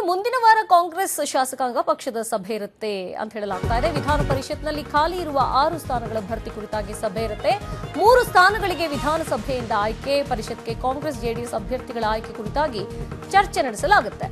ಇನ್ನು ಮುಂದಿನ ವಾರ ಕಾಂಗ್ರೆಸ್ ಶಾಸಕಾಂಗ ಪಕ್ಷದ ಸಭೆ ಇರುತ್ತೆ ಅಂತ ಹೇಳಲಾಗ್ತಾ ಇದೆ ವಿಧಾನ ಪರಿಷತ್ನಲ್ಲಿ ಖಾಲಿ ಇರುವ ಆರು ಸ್ಥಾನಗಳ ಭರ್ತಿ ಕುರಿತಾಗಿ ಸಭೆ ಇರುತ್ತೆ ಮೂರು ಸ್ಥಾನಗಳಿಗೆ ವಿಧಾನಸಭೆಯಿಂದ ಆಯ್ಕೆ ಪರಿಷತ್ಗೆ ಕಾಂಗ್ರೆಸ್ ಜೆಡಿಎಸ್ ಅಭ್ಯರ್ಥಿಗಳ ಆಯ್ಕೆ ಕುರಿತಾಗಿ ಚರ್ಚೆ ನಡೆಸಲಾಗುತ್ತೆ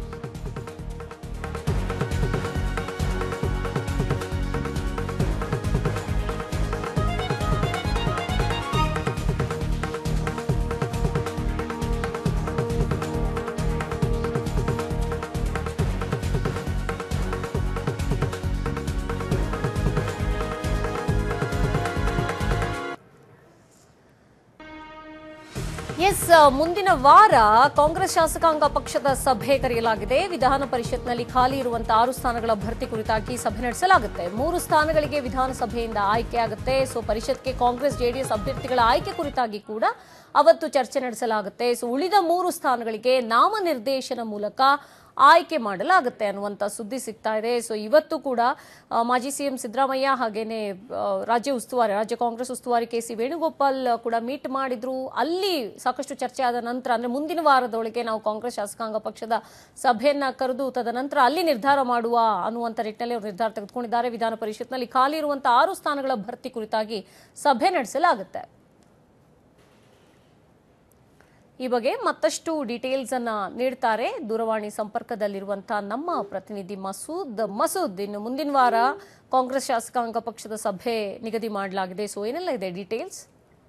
ಎಸ್ ಮುಂದಿನ ವಾರ ಕಾಂಗ್ರೆಸ್ ಶಾಸಕಾಂಗ ಪಕ್ಷದ ಸಭೆ ಕರೆಯಲಾಗಿದೆ ವಿಧಾನ ಪರಿಷತ್ನಲ್ಲಿ ಖಾಲಿ ಇರುವಂತಹ ಆರು ಸ್ಥಾನಗಳ ಭರ್ತಿ ಕುರಿತಾಗಿ ಸಭೆ ನಡೆಸಲಾಗುತ್ತೆ ಮೂರು ಸ್ಥಾನಗಳಿಗೆ ವಿಧಾನಸಭೆಯಿಂದ ಆಯ್ಕೆ ಆಗುತ್ತೆ ಸೊ ಪರಿಷತ್ಗೆ ಕಾಂಗ್ರೆಸ್ ಜೆಡಿಎಸ್ ಅಭ್ಯರ್ಥಿಗಳ ಆಯ್ಕೆ ಕುರಿತಾಗಿ ಕೂಡ ಅವತ್ತು ಚರ್ಚೆ ನಡೆಸಲಾಗುತ್ತೆ ಸೊ ಉಳಿದ ಮೂರು ಸ್ಥಾನಗಳಿಗೆ ನಾಮನಿರ್ದೇಶನ ಮೂಲಕ ಆಯ್ಕೆ ಮಾಡಲಾಗುತ್ತೆ ಅನ್ನುವಂಥ ಸುದ್ದಿ ಸಿಗ್ತಾ ಇದೆ ಸೊ ಇವತ್ತು ಕೂಡ ಆ, ಮಾಜಿ ಸಿಎಂ ಸಿದ್ದರಾಮಯ್ಯ ಹಾಗೇನೆ ಆ, ರಾಜ್ಯ ಉಸ್ತುವಾರಿ ರಾಜ್ಯ ಕಾಂಗ್ರೆಸ್ ಉಸ್ತುವಾರಿ ಕೆ ಸಿ ವೇಣುಗೋಪಾಲ್ ಕೂಡ ಮೀಟ್ ಮಾಡಿದ್ರು ಅಲ್ಲಿ ಸಾಕಷ್ಟು ಚರ್ಚೆ ಆದ ನಂತರ ಅಂದ್ರೆ ಮುಂದಿನ ವಾರದೊಳಗೆ ನಾವು ಕಾಂಗ್ರೆಸ್ ಶಾಸಕಾಂಗ ಪಕ್ಷದ ಸಭೆಯನ್ನ ಕರೆದು ತದನಂತರ ಅಲ್ಲಿ ನಿರ್ಧಾರ ಮಾಡುವ ಅನ್ನುವಂಥ ನಿಟ್ಟಿನಲ್ಲಿ ಅವರು ನಿರ್ಧಾರ ತೆಗೆದುಕೊಂಡಿದ್ದಾರೆ ವಿಧಾನ ಪರಿಷತ್ನಲ್ಲಿ ಖಾಲಿ ಇರುವಂತಹ ಆರು ಸ್ಥಾನಗಳ ಭರ್ತಿ ಕುರಿತಾಗಿ ಸಭೆ ನಡೆಸಲಾಗುತ್ತೆ ಈ ಬಗ್ಗೆ ಮತ್ತಷ್ಟು ಡೀಟೇಲ್ಸ್ ಅನ್ನ ನೀಡ್ತಾರೆ ದೂರವಾಣಿ ಸಂಪರ್ಕದಲ್ಲಿರುವಂತಹ ನಮ್ಮ ಪ್ರತಿನಿಧಿ ಮಸೂದ್ ಮಸೂದ್ ಇನ್ನು ಮುಂದಿನ ವಾರ ಕಾಂಗ್ರೆಸ್ ಶಾಸಕಾಂಗ ಪಕ್ಷದ ಸಭೆ ನಿಗದಿ ಮಾಡಲಾಗಿದೆ ಸೊ ಏನೆಲ್ಲ ಇದೆ ಡೀಟೇಲ್ಸ್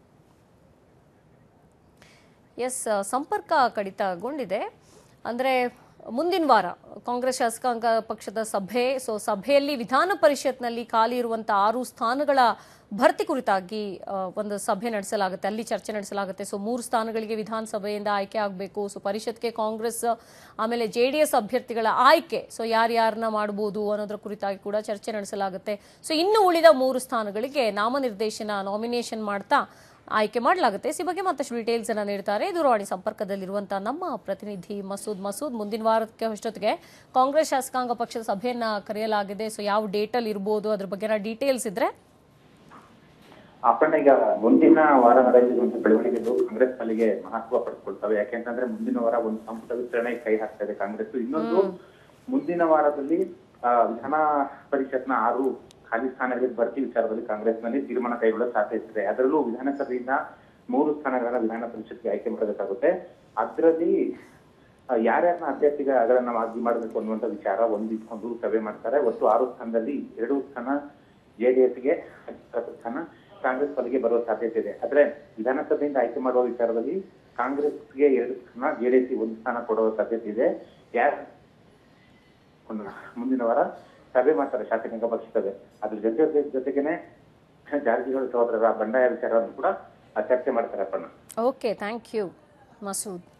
ಎಸ್ ಸಂಪರ್ಕ ಕಡಿತಗೊಂಡಿದೆ ಅಂದರೆ ಮುಂದಿನ ವಾರ ಕಾಂಗ್ರೆಸ್ ಶಾಸಕಾಂಗ ಪಕ್ಷದ ಸಭೆ ಸೊ ಸಭೆಯಲ್ಲಿ ವಿಧಾನ ಪರಿಷತ್ನಲ್ಲಿ ಖಾಲಿ ಇರುವಂಥ ಆರು ಸ್ಥಾನಗಳ ಭರ್ತಿ ಕುರಿತಾಗಿ ಆ, ಒಂದು ಸಭೆ ನಡೆಸಲಾಗುತ್ತೆ ಅಲ್ಲಿ ಚರ್ಚೆ ನಡೆಸಲಾಗುತ್ತೆ ಸೊ ಮೂರು ಸ್ಥಾನಗಳಿಗೆ ವಿಧಾನಸಭೆಯಿಂದ ಆಯ್ಕೆ ಆಗಬೇಕು ಸೊ ಪರಿಷತ್ಗೆ ಕಾಂಗ್ರೆಸ್ ಆಮೇಲೆ ಜೆ ಡಿ ಎಸ್ ಅಭ್ಯರ್ಥಿಗಳ ಆಯ್ಕೆ ಸೊ ಯಾರ್ಯಾರನ್ನ ಮಾಡ್ಬೋದು ಅನ್ನೋದ್ರ ಕುರಿತಾಗಿ ಕೂಡ ಚರ್ಚೆ ನಡೆಸಲಾಗುತ್ತೆ ಸೊ ಇನ್ನು ಉಳಿದ ಮೂರು ಸ್ಥಾನಗಳಿಗೆ ನಾಮನಿರ್ದೇಶನ ನಾಮಿನೇಷನ್ ಮಾಡ್ತಾ ಆಯ್ಕೆ ಮಾಡಲಾಗುತ್ತೆ ಈ ಬಗ್ಗೆ ಮತ್ತಷ್ಟು ಡೀಟೇಲ್ಸ್ ಅನ್ನ ನೀಡ್ತಾರೆ ದೂರವಾಣಿ ಸಂಪರ್ಕದಲ್ಲಿರುವಂತಹ ನಮ್ಮ ಪ್ರತಿನಿಧಿ ಮಸೂದ್ ಮಸೂದ್ ಮುಂದಿನ ವಾರಕ್ಕೆ ಅಷ್ಟೊತ್ತಿಗೆ ಕಾಂಗ್ರೆಸ್ ಶಾಸಕಾಂಗ ಪಕ್ಷದ ಸಭೆಯನ್ನ ಕರೆಯಲಾಗಿದೆ ಸೊ ಯಾವ ಡೇಟಲ್ಲಿ ಇರ್ಬೋದು ಅದ್ರ ಬಗ್ಗೆ ಡೀಟೇಲ್ಸ್ ಇದ್ರೆ ಅಪ್ಪಣ್ಣ ಈಗ ಮುಂದಿನ ವಾರ ನಡೆಯುವಂತ ಬೆಳವಣಿಗೆಗಳು ಕಾಂಗ್ರೆಸ್ ಪಾಲಿಗೆ ಮಹತ್ವ ಪಡೆದುಕೊಳ್ತವೆ ಯಾಕೆಂತಂದ್ರೆ ಮುಂದಿನ ವಾರ ಒಂದು ಸಂಪುಟ ವಿಸ್ತರಣೆಗೆ ಕೈ ಹಾಕ್ತಾ ಇದೆ ಕಾಂಗ್ರೆಸ್ ಇನ್ನೊಂದು ಮುಂದಿನ ವಾರದಲ್ಲಿ ಆ, ವಿಧಾನ ಪರಿಷತ್ನ ಆರು ಖಾಲಿ ಸ್ಥಾನಗಳಿಗೆ ಭರ್ತಿ ವಿಚಾರದಲ್ಲಿ ಕಾಂಗ್ರೆಸ್ನಲ್ಲಿ ತೀರ್ಮಾನ ಕೈಗೊಳ್ಳೋ ಸಾಧ್ಯತೆ ಇದೆ ಅದರಲ್ಲೂ ವಿಧಾನಸಭೆಯಿಂದ ಮೂರು ಸ್ಥಾನಗಳನ್ನ ವಿಧಾನ ಪರಿಷತ್ಗೆ ಆಯ್ಕೆ ಮಾಡಬೇಕಾಗುತ್ತೆ ಅದರಲ್ಲಿ ಆ, ಯಾರ್ಯಾರನ್ನ ಅಭ್ಯರ್ಥಿಗಳನ್ನ ಆಯ್ಕೆ ಮಾಡಬೇಕು ಅನ್ನುವಂತ ವಿಚಾರ ಒಂದು ಇಟ್ಕೊಂಡು ಸಭೆ ಮಾಡ್ತಾರೆ ಒಟ್ಟು ಆರು ಸ್ಥಾನದಲ್ಲಿ ಎರಡು ಸ್ಥಾನ ಜೆಡಿಎಸ್ಗೆ ಹತ್ತು ಸ್ಥಾನ ಕಾಂಗ್ರೆಸ್ ಪಾಲಿಗೆ ಬರುವ ಸಾಧ್ಯತೆ ಇದೆ ಆದ್ರೆ ವಿಧಾನಸಭೆಯಿಂದ ಆಯ್ಕೆ ಮಾಡುವ ವಿಚಾರದಲ್ಲಿ ಕಾಂಗ್ರೆಸ್ಗೆ ಎರಡು ಸ್ಥಾನ ಜೆಡಿಎಸ್ ಒಂದು ಸ್ಥಾನ ಕೊಡುವ ಸಾಧ್ಯತೆ ಇದೆ ಯಾರು ಒಂದು ಮುಂದಿನ ವಾರ ಸಭೆ ಮಾಡ್ತಾರೆ ಶಾಸಕಾಂಗ ಪಕ್ಷ ಸಭೆ ಅದ್ರ ಜೊತೆ ಜೊತೆಗೇನೆ ಜಾರಕಿಹೊಳಿ ಸಹೋದರರ ಬಂಡಾಯ ವಿಚಾರವನ್ನು ಕೂಡ ಚರ್ಚೆ ಮಾಡ್ತಾರೆ Appanna okay thank you Masood